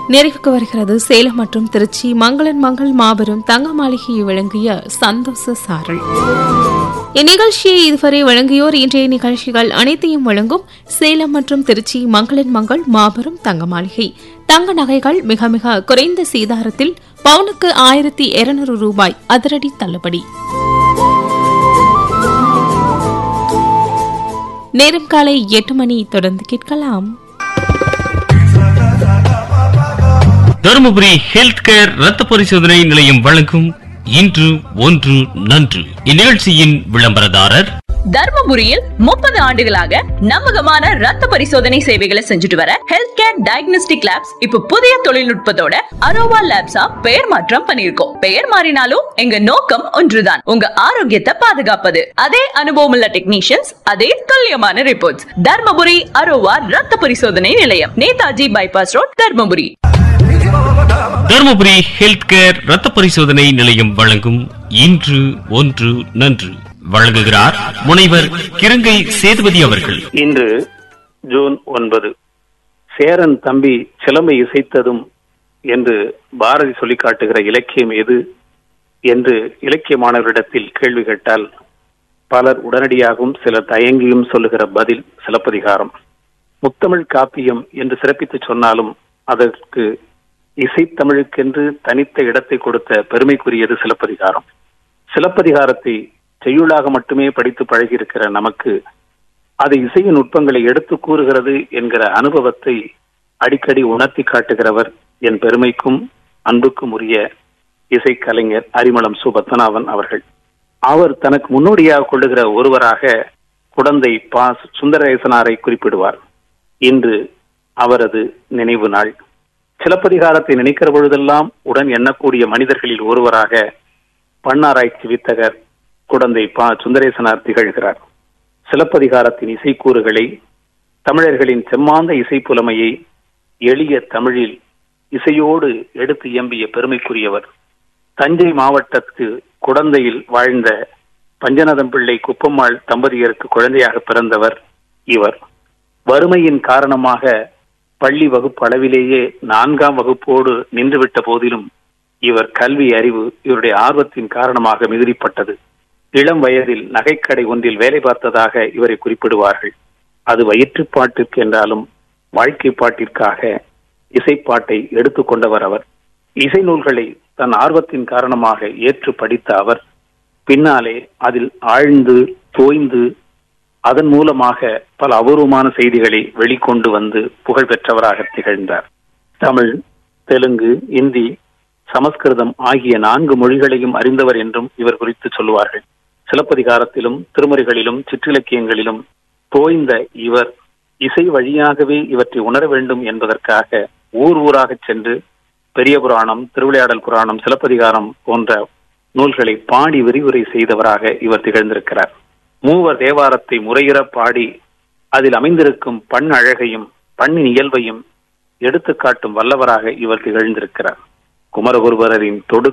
நிறைவுக்கு வருகிறது சேலம் மற்றும் திருச்சி மங்களன் மங்கள் மாபெரும் தங்க மாளிகையை வழங்கிய சந்தோஷ சாரல் இந்நிகழ்ச்சியை இதுவரை வழங்கியோர் இன்றைய நிகழ்ச்சிகள் அனைத்தையும் வழங்கும் சேலம் மற்றும் திருச்சி மங்களன் மங்கள் மாபெரும் தங்க மாளிகை தங்க நகைகள் மிக மிக குறைந்த சீதாரத்தில் பவுனுக்கு ஆயிரத்தி இருநூறு ரூபாய் அதிரடி தள்ளுபடி நேரம் காலை எட்டு மணி தொடர்ந்து கேட்கலாம் தருமபுரி ஹெல்த் கேர் ரத்த பரிசோதனை நிலையம் வழங்கும் இன்று ஒன்று நன்று இந்நிகழ்ச்சியின் விளம்பரதாரர் தர்மபுரியில் முப்பது ஆண்டுகளாக நம்பகமான ரத்த பரிசோதனை சேவைகளை செஞ்சுட்டு வர ஹெல்த் கேர் டயக்னோஸ்டிக் லேப்ஸ் இப்ப புதிய தொழில்நுட்பத்தோட அரோவா லேப்ஸா பெயர் மாற்றம் பண்ணிருக்கோம் பெயர் மாறினாலும் எங்க நோக்கம் ஒன்றுதான் உங்க ஆரோக்கியத்தை பாதுகாப்பது அதே அனுபவம் உள்ள டெக்னீஷியன்ஸ் அதே துல்லியமான ரிப்போர்ட்ஸ் தர்மபுரி அரோவா ரத்த பரிசோதனை நிலையம் Netaji bypass road Dharmapuri Dharmapuri health care ரத்த பரிசோதனை நிலையம் வழங்கும் இன்று ஒன்று நன்று வழங்குகிறார் முனைவர் கிருங்கை சேதுபதி அவர்கள் இன்று ஜூன் ஒன்பது சேரன் தம்பி சிலம்பை இசைத்ததும் என்று பாரதி சொல்லி காட்டுகிற இலக்கியம் எது என்று இலக்கிய மாணவரிடத்தில் கேள்வி கேட்டால் பலர் உடனடியாகவும் சிலர் தயங்கியும் சொல்லுகிற பதில் சிலப்பதிகாரம் முத்தமிழ் காப்பியம் என்று சிறப்பித்து சொன்னாலும் அதற்கு இசைத்தமிழுக்கென்று தனித்த இடத்தை கொடுத்த பெருமைக்குரியது சிலப்பதிகாரம் சிலப்பதிகாரத்தை செய்யுளாக மட்டுமே படித்து பழகியிருக்கிற நமக்கு அது இசையின் நுட்பங்களை எடுத்து கூறுகிறது என்கிற அனுபவத்தை அடிக்கடி உணர்த்தி காட்டுகிறவர் என் பெருமைக்கும் அன்புக்கும் உரிய இசைக்கலைஞர் அரிமளம் சு பத்மநாபன் அவர்கள் அவர் தனக்கு முன்னோடியாக கொள்ளுகிற ஒருவராக குடந்தை பா சுந்தரேசனாரை குறிப்பிடுவார் இன்று அவரது நினைவு நாள் சிலப்பதிகாரத்தை நினைக்கிற பொழுதெல்லாம் உடன் எண்ணக்கூடிய மனிதர்களில் ஒருவராக பண்ணாராய்ச்சி வித்தகர் குடந்தை பா சுந்தரேசனார் திகழ்கிறார் சிலப்பதிகாரத்தின் இசைக்கூறுகளை தமிழர்களின் செம்மாந்த இசை புலமையை எளிய தமிழில் இசையோடு எடுத்து இயம்பிய பெருமைக்குரியவர் தஞ்சை மாவட்டத்து குடந்தையில் வாழ்ந்த பஞ்சநதம் பிள்ளை குப்பம்மாள் தம்பதியருக்கு குழந்தையாக பிறந்தவர் இவர் வறுமையின் காரணமாக பள்ளி வகுப்பு அளவிலேயே நான்காம் வகுப்போடு நின்றுவிட்ட போதிலும் இவர் கல்வி அறிவு இவருடைய ஆர்வத்தின் காரணமாக மிகுதிப்பட்டது இளம் வயதில் நகைக்கடை ஒன்றில் வேலை பார்த்ததாக இவரை குறிப்பிடுவார்கள் அது வயிற்றுப்பாட்டிற்கு என்றாலும் வாழ்க்கை பாட்டிற்காக இசைப்பாட்டை எடுத்துக்கொண்டவர் அவர் இசை நூல்களை தன் ஆர்வத்தின் காரணமாக ஏற்று படித்த அவர் பின்னாலே அதில் ஆழ்ந்து தோய்ந்து அதன் மூலமாக பல அபூர்வமான செய்திகளை வெளிக்கொண்டு வந்து புகழ் பெற்றவராக திகழ்ந்தார் தமிழ் தெலுங்கு இந்தி சமஸ்கிருதம் ஆகிய நான்கு மொழிகளையும் அறிந்தவர் என்றும் இவர் குறித்து சொல்லுவார்கள் சிலப்பதிகாரத்திலும் திருமுறைகளிலும் சிற்றிலக்கியங்களிலும் தோய்ந்த இவர் இசை வழியாகவே இவற்றை உணர வேண்டும் என்பதற்காக ஊர் ஊராக சென்று பெரிய புராணம் திருவிளையாடல் புராணம் சிலப்பதிகாரம் போன்ற நூல்களை பாடி விரிவுரை செய்தவராக இவர் திகழ்ந்திருக்கிறார் மூவர் தேவாரத்தை முறையிற பாடி அதில் அமைந்திருக்கும் பண் அழகையும் பண்ணின் இயல்பையும் எடுத்துக்காட்டும் வல்லவராக இவர் திகழ்ந்திருக்கிறார் குமரகுருபரரின் தொடு